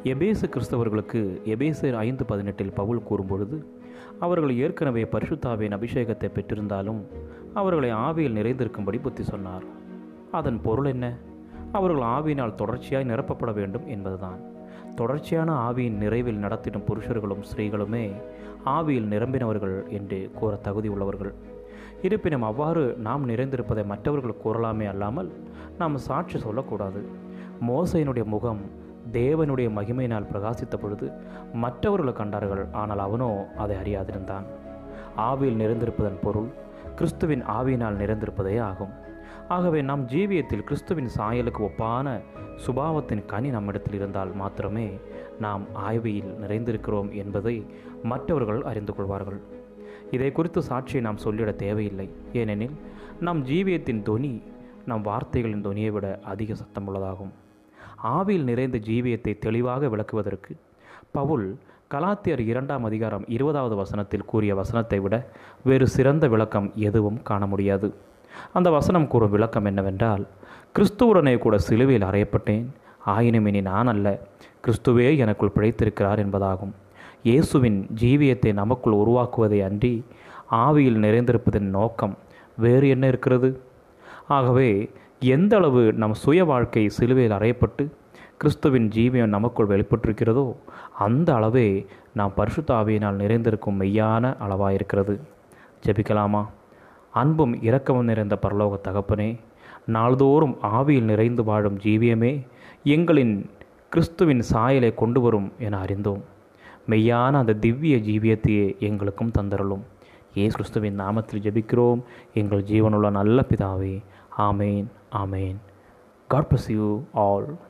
எபேசு கிறிஸ்தவர்களுக்கு எபேசர் ஐந்து பதினெட்டில் பவுல் கூறும்பொழுது அவர்கள் ஏற்கனவே பரிசுத்தாவின் அபிஷேகத்தை பெற்றிருந்தாலும் அவர்களை ஆவியில் நிறைந்திருக்கும்படி புத்தி சொன்னார் அதன் பொருள் என்ன அவர்கள் ஆவியினால் தொடர்ச்சியாய் நிரப்பப்பட வேண்டும் என்பதுதான் தொடர்ச்சியான ஆவியின் நிறைவில் நடத்திடும் புருஷர்களும் ஸ்திரீகளுமே ஆவியில் நிரம்பினவர்கள் என்று கூற தகுதி உள்ளவர்கள் இருப்பினும் அவ்வாறு நாம் நிறைந்திருப்பதை மற்றவர்கள் கூறலாமே அல்லாமல் நாம் சாட்சி சொல்லக்கூடாது மோசையினுடைய முகம் தேவனுடைய மகிமையினால் பிரகாசித்த பொழுது மற்றவர்கள் கண்டார்கள் ஆனால் அவனோ அதை அறியாதிருந்தான் ஆவியில் நிறைந்திருப்பதன் பொருள் கிறிஸ்துவின் ஆவியினால் நிறைந்திருப்பதே ஆகும் ஆகவே நம் ஜீவியத்தில் கிறிஸ்துவின் சாயலுக்கு ஒப்பான சுபாவத்தின் கனி நம்மிடத்தில் இருந்தால் மாத்திரமே நாம் ஆய்வியில் நிறைந்திருக்கிறோம் என்பதை மற்றவர்கள் அறிந்து கொள்வார்கள் இதை குறித்து சாட்சியை நாம் சொல்லிட தேவையில்லை ஏனெனில் நம் ஜீவியத்தின் தொனி நம் வார்த்தைகளின் தொனியை விட அதிக சத்தமுள்ளதாகும் ஆவியில் நிறைந்த ஜீவியத்தை தெளிவாக விளக்குவதற்கு பவுல் கலாத்தியர் இரண்டாம் அதிகாரம் இருபதாவது வசனத்தில் கூறிய வசனத்தை விட வேறு சிறந்த விளக்கம் எதுவும் காண முடியாது அந்த வசனம் கூறும் விளக்கம் என்னவென்றால் கிறிஸ்துவுடனே கூட சிலுவையில் அறையப்பட்டேன் ஆயினும் இனி நான் அல்ல கிறிஸ்துவே எனக்குள் பிழைத்திருக்கிறார் என்பதாகும் இயேசுவின் ஜீவியத்தை நமக்குள் உருவாக்குவதை அன்றி ஆவியில் நிறைந்திருப்பதன் நோக்கம் வேறு என்ன இருக்கிறது ஆகவே எந்த அளவு நம் சுய வாழ்க்கை சிலுவையில் அறையப்பட்டு கிறிஸ்துவின் ஜீவியம் நமக்குள் வெளிப்பட்டிருக்கிறதோ அந்த அளவே நாம் பரிசுத்த ஆவியினால் நிறைந்திருக்கும் மெய்யான அளவாயிருக்கிறது ஜெபிக்கலாமா அன்பும் இரக்கமும் நிறைந்த பரலோக தகப்பனே நாள்தோறும் ஆவியில் நிறைந்து வாழும் ஜீவியமே எங்களின் கிறிஸ்துவின் சாயலை கொண்டு வரும் என அறிந்தோம் மெய்யான அந்த திவ்ய ஜீவியத்தையே எங்களுக்கும் தந்தருளும் ஏசு கிறிஸ்துவின் நாமத்தில் ஜெபிக்கிறோம் எங்கள் ஜீவனுள்ள நல்ல பிதாவே amen amen God bless you all